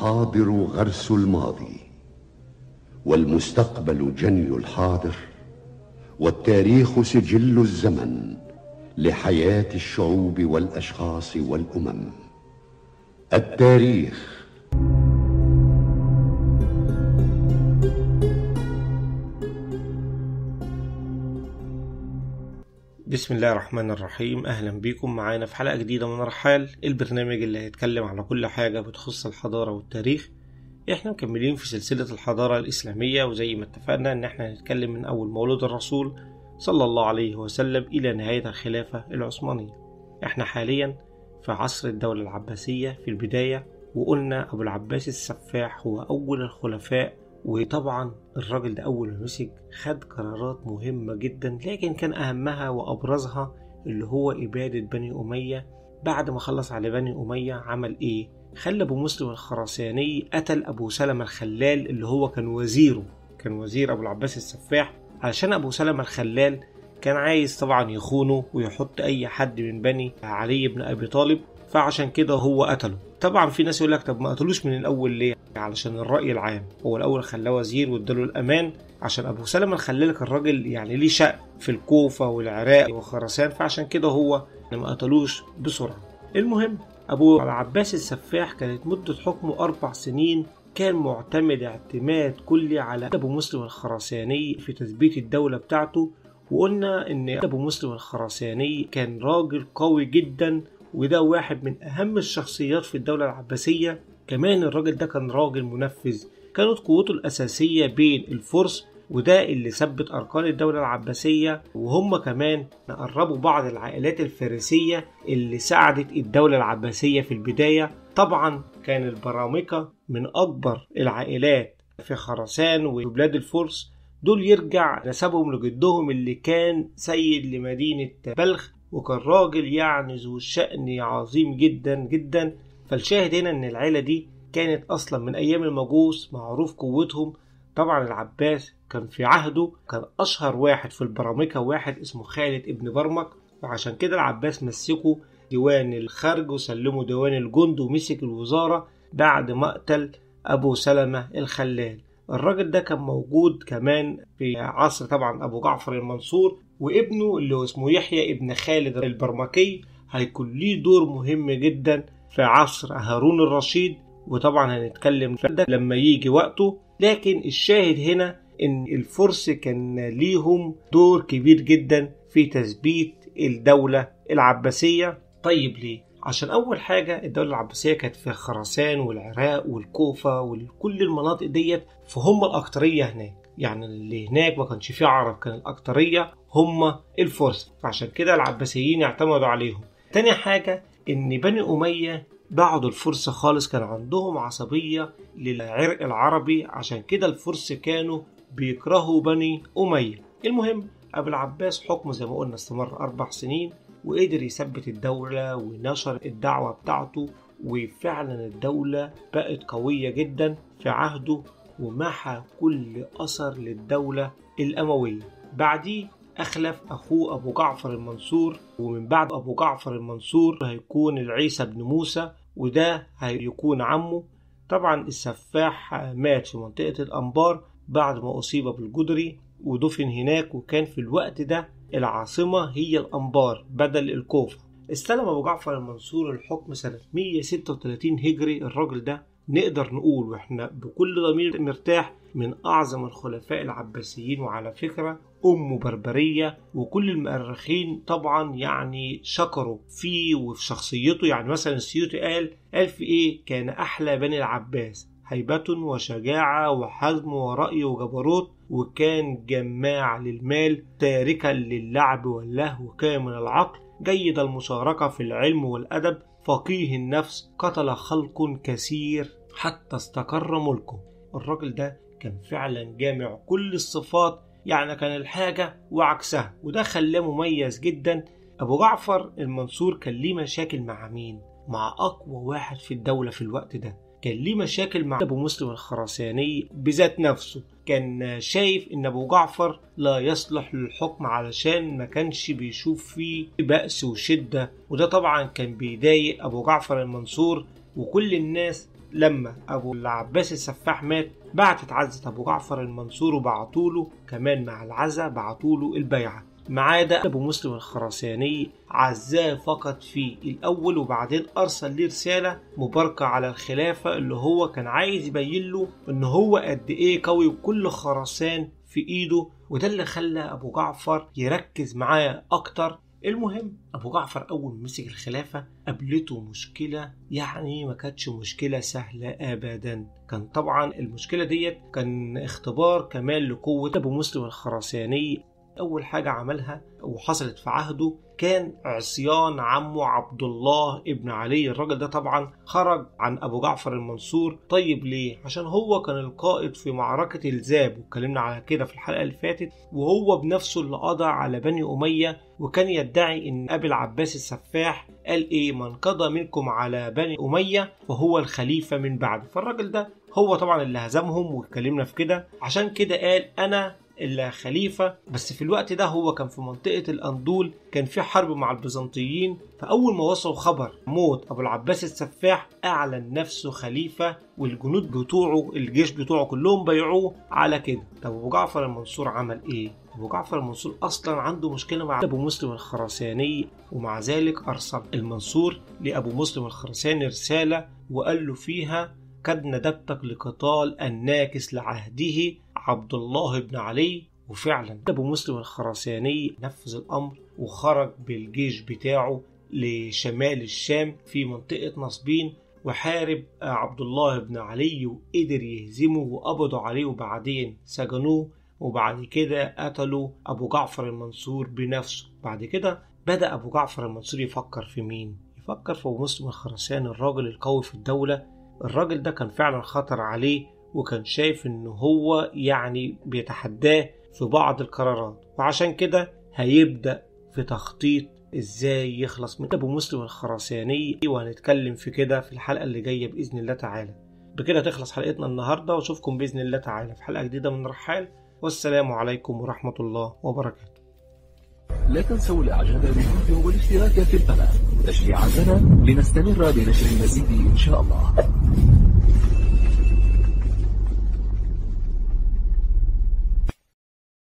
الحاضر غرس الماضي والمستقبل جني الحاضر والتاريخ سجل الزمن لحياه الشعوب والاشخاص والامم التاريخ بسم الله الرحمن الرحيم اهلا بيكم معانا في حلقه جديده من رحال البرنامج اللي هيتكلم على كل حاجه بتخص الحضاره والتاريخ احنا مكملين في سلسله الحضاره الاسلاميه وزي ما اتفقنا ان احنا هنتكلم من اول مولد الرسول صلى الله عليه وسلم الى نهايه الخلافه العثمانيه احنا حاليا في عصر الدوله العباسيه في البدايه وقلنا ابو العباس السفاح هو اول الخلفاء وطبعا الراجل ده أول ما مسك خد قرارات مهمة جدا لكن كان أهمها وأبرزها اللي هو إبادة بني أمية بعد ما خلص على بني أمية عمل إيه؟ خلى أبو مسلم الخراساني قتل أبو سلمة الخلال اللي هو كان وزيره كان وزير أبو العباس السفاح علشان أبو سلمة الخلال كان عايز طبعا يخونه ويحط أي حد من بني علي بن أبي طالب فعشان كده هو قتله طبعا في ناس يقول لك طب ما قتلوش من الاول ليه علشان الراي العام هو الاول خلاه وزير واداله الامان عشان ابو سلمة الخلال كان راجل يعني ليه شأن في الكوفه والعراق وخراسان فعشان كده هو ما قتلوش بسرعه المهم ابو العباس السفاح كانت مده حكمه اربع سنين كان معتمد اعتماد كلي على ابو مسلم الخراساني في تثبيت الدوله بتاعته وقلنا ان ابو مسلم الخراساني كان راجل قوي جدا وده واحد من أهم الشخصيات في الدولة العباسية كمان الراجل ده كان راجل منفذ كانت قوته الأساسية بين الفرس وده اللي ثبت أركان الدولة العباسية وهم كمان قربوا بعض العائلات الفارسية اللي ساعدت الدولة العباسية في البداية طبعا كان البرامكة من أكبر العائلات في خراسان وبلاد الفرس دول يرجع نسبهم لجدهم اللي كان سيد لمدينة بلخ وكان راجل يعني ذو شأن عظيم جدا جدا فالشاهد هنا ان العيلة دي كانت اصلا من ايام المجوس معروف قوتهم طبعا العباس كان في عهده كان اشهر واحد في البرامكة واحد اسمه خالد ابن برمك وعشان كده العباس مسكه ديوان الخرج وسلمه ديوان الجند ومسك الوزارة بعد مقتل ابو سلمة الخلال الراجل ده كان موجود كمان في عصر طبعا ابو جعفر المنصور وابنه اللي هو اسمه يحيى ابن خالد البرمكي هيكون ليه دور مهم جدا في عصر هارون الرشيد وطبعا هنتكلم في ده لما يجي وقته لكن الشاهد هنا ان الفرس كان ليهم دور كبير جدا في تثبيت الدولة العباسية طيب ليه؟ عشان أول حاجة الدولة العباسية كانت في خراسان والعراق والكوفة وكل المناطق ديت فهم الأكترية هناك يعني اللي هناك ما كانش فيه عرب كان الأكترية هم الفرس فعشان كده العباسيين اعتمدوا عليهم تاني حاجة إن بني أمية بعدوا الفرس خالص كان عندهم عصبية للعرق العربي عشان كده الفرس كانوا بيكرهوا بني أمية المهم أبو العباس حكمه زي ما قلنا استمر أربع سنين وقدر يثبت الدولة ونشر الدعوة بتاعته وفعلا الدولة بقت قوية جدا في عهده ومحى كل أثر للدولة الأموية بعديه أخلف أخوه أبو جعفر المنصور ومن بعد أبو جعفر المنصور هيكون العيسى بن موسى وده هيكون عمه طبعا السفاح مات في منطقة الأنبار بعد ما أصيب بالجدري ودفن هناك وكان في الوقت ده العاصمة هي الأنبار بدل الكوفة استلم أبو جعفر المنصور الحكم سنة 136 هجري الراجل ده نقدر نقول واحنا بكل ضمير مرتاح من أعظم الخلفاء العباسيين وعلى فكرة أمه بربرية وكل المؤرخين طبعا يعني شكروا فيه وفي شخصيته يعني مثلا السيوطي قال قال في إيه كان أحلى بني العباس هيبة وشجاعة وحزم ورأي وجبروت وكان جماع للمال تاركا للعب واللهو كامل العقل جيد المشاركة في العلم والأدب فقيه النفس قتل خلق كثير حتى استقر ملكه الراجل ده كان فعلا جامع كل الصفات يعني كان الحاجة وعكسها وده خلاه مميز جدا أبو جعفر المنصور كان ليه مشاكل مع مين؟ مع أقوى واحد في الدولة في الوقت ده كان ليه مشاكل مع أبو مسلم الخراساني بذات نفسه كان شايف إن أبو جعفر لا يصلح للحكم علشان ما كانش بيشوف فيه بأس وشدة وده طبعا كان بيضايق أبو جعفر المنصور وكل الناس لما ابو العباس السفاح مات بعتت عزة ابو جعفر المنصور وبعتوله كمان مع العزا بعتوله البيعة ما عدا ابو مسلم الخراساني عزاه فقط في الاول وبعدين ارسل ليه رساله مباركه على الخلافه اللي هو كان عايز يبين له ان هو قد ايه قوي وكل خراسان في ايده وده اللي خلى ابو جعفر يركز معاه اكتر المهم ابو جعفر اول ما مسك الخلافه قابلته مشكله يعني ما كانتش مشكله سهله ابدا كان طبعا المشكله ديت كان اختبار كمان لقوه ابو مسلم الخراساني أول حاجة عملها وحصلت في عهده كان عصيان عمه عبد الله ابن علي الراجل ده طبعا خرج عن أبو جعفر المنصور طيب ليه؟ عشان هو كان القائد في معركة الزاب واتكلمنا على كده في الحلقة اللي فاتت وهو بنفسه اللي قضى على بني أمية وكان يدعي إن أبي العباس السفاح قال إيه من قضى منكم على بني أمية فهو الخليفة من بعد فالراجل ده هو طبعا اللي هزمهم واتكلمنا في كده عشان كده قال أنا الخليفة بس في الوقت ده هو كان في منطقة الأندول كان في حرب مع البيزنطيين فأول ما وصلوا خبر موت أبو العباس السفاح أعلن نفسه خليفة والجنود بتوعه الجيش بتوعه كلهم بيعوه على كده طب أبو جعفر المنصور عمل إيه؟ أبو جعفر المنصور أصلا عنده مشكلة مع أبو مسلم الخراساني ومع ذلك أرسل المنصور لأبو مسلم الخراساني رسالة وقال له فيها قد ندبتك لقتال الناكس لعهده عبد الله بن علي وفعلا ابو مسلم الخراساني نفذ الامر وخرج بالجيش بتاعه لشمال الشام في منطقه نصبين وحارب عبد الله بن علي وقدر يهزمه وقبضوا عليه وبعدين سجنوه وبعد كده قتلوا ابو جعفر المنصور بنفسه بعد كده بدا ابو جعفر المنصور يفكر في مين يفكر في ابو مسلم الخراساني الراجل القوي في الدوله الراجل ده كان فعلا خطر عليه وكان شايف ان هو يعني بيتحداه في بعض القرارات وعشان كده هيبدأ في تخطيط ازاي يخلص من ابو مسلم الخراساني وهنتكلم في كده في الحلقة اللي جاية بإذن الله تعالى بكده تخلص حلقتنا النهاردة واشوفكم بإذن الله تعالى في حلقة جديدة من رحال والسلام عليكم ورحمة الله وبركاته لا تنسوا الاعجاب بالفيديو والاشتراك في القناة تشجيعا لنا لنستمر بنشر المزيد ان شاء الله